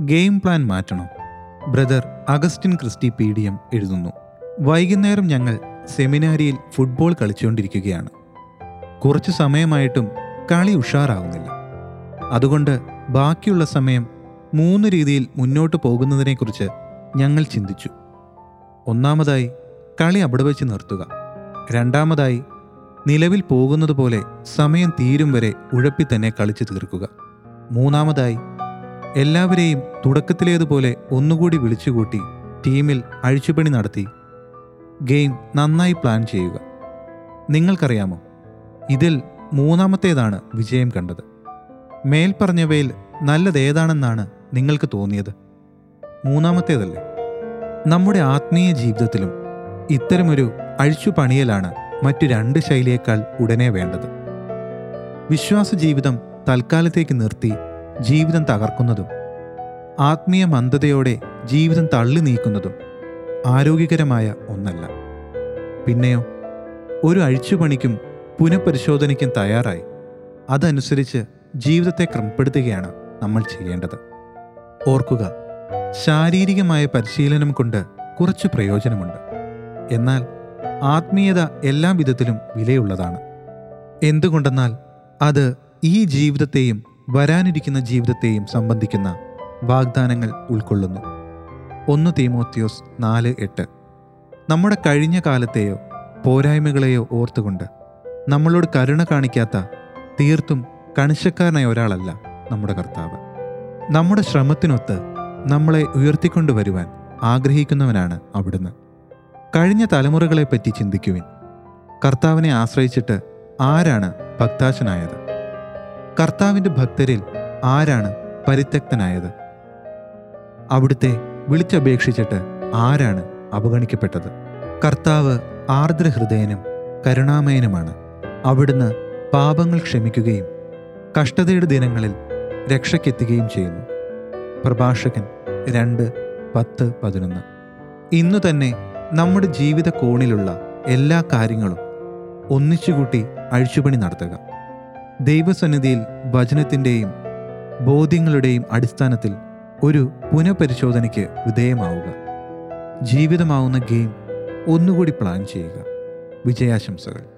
game plan മാറ്റണം brother Augustine Christy P D M എഴുതുന്നു വൈകുന്നേരം ഞങ്ങൾ സെമിനാരിയിൽ ഫുട്ബോൾ കളിച്ചുകൊണ്ടിരിക്കുകയാണ് കുറച്ച് സമയമായിട്ടും കളി ഉഷാറാകുന്നില്ല അതുകൊണ്ട് ബാക്കിയുള്ള സമയം മൂന്ന് രീതിയിൽ മുന്നോട്ട് പോകുന്നതിനെക്കുറിച്ച് ഞങ്ങൾ ചിന്തിച്ചു ഒന്നാമതായി കളി അവിടെ വെച്ച് നിർത്തുക രണ്ടാമതായി നിലവിൽ പോകുന്നത് പോലെ സമയം തീരും വരെ ഉഴപ്പി തന്നെ കളിച്ചു തീർക്കുക മൂന്നാമതായി എല്ലാവരെയും തുടക്കത്തിലേതുപോലെ ഒന്നുകൂടി വിളിച്ചുകൂട്ടി ടീമിൽ അഴിച്ചുപണി നടത്തി ഗെയിം നന്നായി പ്ലാൻ ചെയ്യുക നിങ്ങൾക്കറിയാമോ ഇതിൽ മൂന്നാമത്തേതാണ് വിജയം കണ്ടത് മേൽപ്പറഞ്ഞവയിൽ നല്ലതേതാണെന്നാണ് നിങ്ങൾക്ക് തോന്നിയത് മൂന്നാമത്തേതല്ലേ നമ്മുടെ ആത്മീയ ജീവിതത്തിലും ഇത്തരമൊരു അഴിച്ചുപണിയലാണ് മറ്റു രണ്ട് ശൈലിയേക്കാൾ ഉടനെ വേണ്ടത് വിശ്വാസ ജീവിതം തൽക്കാലത്തേക്ക് നിർത്തി ജീവിതം തകർക്കുന്നതും ആത്മീയ മന്ദതയോടെ ജീവിതം തള്ളി നീക്കുന്നതും ആരോഗ്യകരമായ ഒന്നല്ല പിന്നെയോ ഒരു അഴിച്ചുപണിക്കും പുനഃപരിശോധനയ്ക്കും തയ്യാറായി അതനുസരിച്ച് ജീവിതത്തെ ക്രമപ്പെടുത്തുകയാണ് നമ്മൾ ചെയ്യേണ്ടത് ഓർക്കുക ശാരീരികമായ പരിശീലനം കൊണ്ട് കുറച്ച് പ്രയോജനമുണ്ട് എന്നാൽ ആത്മീയത എല്ലാ വിധത്തിലും വിലയുള്ളതാണ് എന്തുകൊണ്ടെന്നാൽ അത് ഈ ജീവിതത്തെയും വരാനിരിക്കുന്ന ജീവിതത്തെയും സംബന്ധിക്കുന്ന വാഗ്ദാനങ്ങൾ ഉൾക്കൊള്ളുന്നു ഒന്ന് തീമോത്യോസ് നാല് എട്ട് നമ്മുടെ കഴിഞ്ഞ കാലത്തെയോ പോരായ്മകളെയോ ഓർത്തുകൊണ്ട് നമ്മളോട് കരുണ കാണിക്കാത്ത തീർത്തും കണിശക്കാരനായ ഒരാളല്ല നമ്മുടെ കർത്താവ് നമ്മുടെ ശ്രമത്തിനൊത്ത് നമ്മളെ ഉയർത്തിക്കൊണ്ടുവരുവാൻ ആഗ്രഹിക്കുന്നവനാണ് അവിടുന്ന് കഴിഞ്ഞ തലമുറകളെപ്പറ്റി ചിന്തിക്കുവിൻ കർത്താവിനെ ആശ്രയിച്ചിട്ട് ആരാണ് ഭക്താശനായത് കർത്താവിൻ്റെ ഭക്തരിൽ ആരാണ് പരിത്യക്തനായത് അവിടുത്തെ വിളിച്ചപേക്ഷിച്ചിട്ട് ആരാണ് അവഗണിക്കപ്പെട്ടത് കർത്താവ് ആർദ്രഹൃദയനും കരുണാമയനുമാണ് അവിടുന്ന് പാപങ്ങൾ ക്ഷമിക്കുകയും കഷ്ടതയുടെ ദിനങ്ങളിൽ രക്ഷയ്ക്കെത്തുകയും ചെയ്യുന്നു പ്രഭാഷകൻ രണ്ട് പത്ത് പതിനൊന്ന് ഇന്നു തന്നെ നമ്മുടെ ജീവിത കോണിലുള്ള എല്ലാ കാര്യങ്ങളും ഒന്നിച്ചുകൂട്ടി അഴിച്ചുപണി നടത്തുക ദൈവസന്നിധിയിൽ വചനത്തിൻ്റെയും ബോധ്യങ്ങളുടെയും അടിസ്ഥാനത്തിൽ ഒരു പുനഃപരിശോധനയ്ക്ക് വിധേയമാവുക ജീവിതമാവുന്ന ഗെയിം ഒന്നുകൂടി പ്ലാൻ ചെയ്യുക വിജയാശംസകൾ